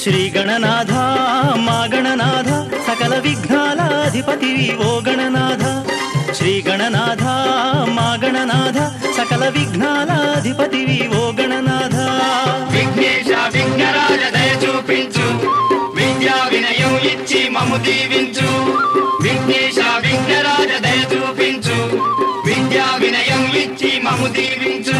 శ్రీ గణనాథ మా గణనాథ సకల విఘ్నాలాధిపతివి ఓ గణనాథ శ్రీ గణనాథ మా గణనాథ సకల విఘ్నాలాధిపతివి ఓ గణనాథ విఘ్నేశ విఘ్నరాజ దయ చూపించు విద్యా వినయం ఇచ్చి మము దీవించు విఘ్నేశ విఘ్నరాజ దయ చూపించు విద్యా వినయం ఇచ్చి మము దీవించు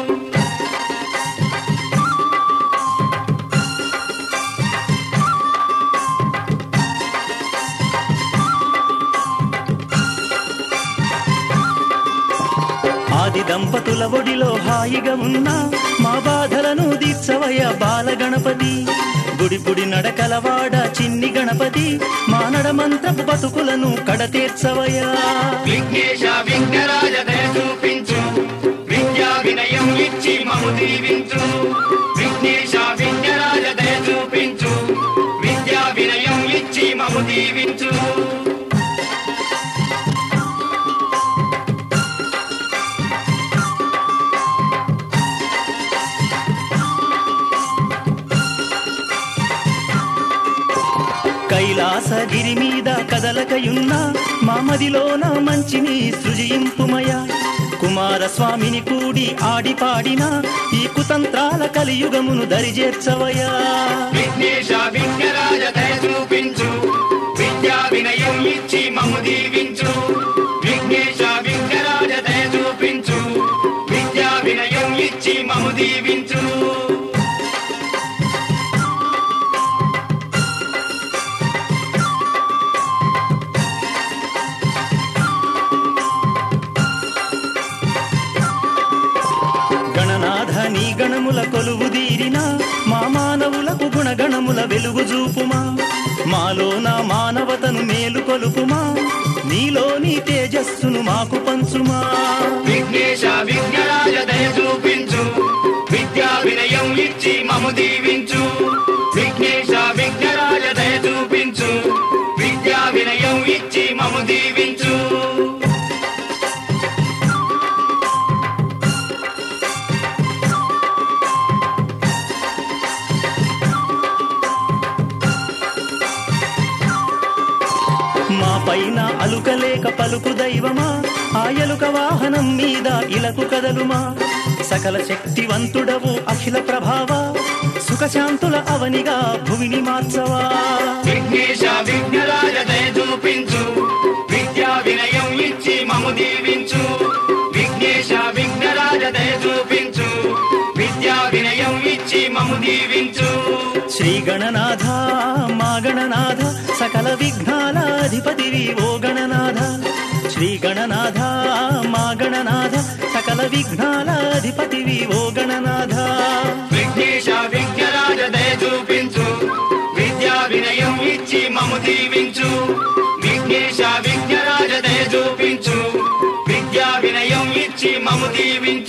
ఆది దంపతుల ఒడిలో హాయిగా ఉన్న మా బాధలను దీర్చవయ బాల గణపతి గుడి గుడి నడకలవాడ చిన్ని గణపతి మా నడమంత్రపు బతుకులను కడతీర్చవయా విఘ్నేశ విఘ్నరాజ దయ చూపించు విద్యా వినయం ఇచ్చి మము దీవించు విఘ్నేశ విఘ్నరాజ దయ చూపించు విద్యా వినయం ఇచ్చి మము దీవించు కైలాసగిరి మీద కదలకయున్న మామదిలోన మంచిని సృజింపుమయ కుమారస్వామిని కూడి ఆడి పాడిన ఈ కుతంత్రాల కలియుగమును దరిజేర్చవయా విఘ్నేశ విఘ్నరాజ దయ చూపించు విద్యా వినయం ఇచ్చి మము దీవించు విఘ్నేశ విఘ్నరాజ దయ చూపించు విద్యా వినయం ఇచ్చి మము దీవించు గణనాథ నీ గణముల కొలువు దీరిన మా మానవులకు గుణగణముల వెలుగు చూపుమా మాలో నా మానవతను మేలు కొలుపుమా నీలోని తేజస్సును మాకు పంచుమా విఘ్నేశ విఘ్నరాజ దయ చూపించు విద్యా వినయం ఇచ్చి మము దీవించు విఘ్నేశ విఘ్నరాజ దయ చూపించు విద్యా వినయం ఇచ్చి మము దీవించు మా పైన అలుకలేక పలుకు దైవమా ఆయలుక వాహనం మీద ఇలకు కదలుమా సకల శక్తివంతుడవు అఖిల ప్రభావ సుఖశాంతుల అవనిగా భువిని మార్చవా విఘ్నేశ విఘ్నరాజ దయ చూపించు విద్యా వినయం ఇచ్చి మము దీవించు విఘ్నేశ విఘ్నరాజ దయ చూపించు విద్యా వినయం ఇచ్చి మము దీవించు శ్రీ గణనాథ మా గణనాథ సకల విఘ్నాలాధిపతివి ఓ గణనాథ శ్రీ గణనాథ మా గణనాథ సకల విఘ్నాలాధిపతివి ఓ గణనాథ విఘ్నేశ విఘ్నరాజ దయ చూపించు విద్యా వినయం ఇచ్చి మము దీవించు విఘ్నేశ విఘ్నరాజ దయ చూపించు విద్యా వినయం ఇచ్చి మము దీవించు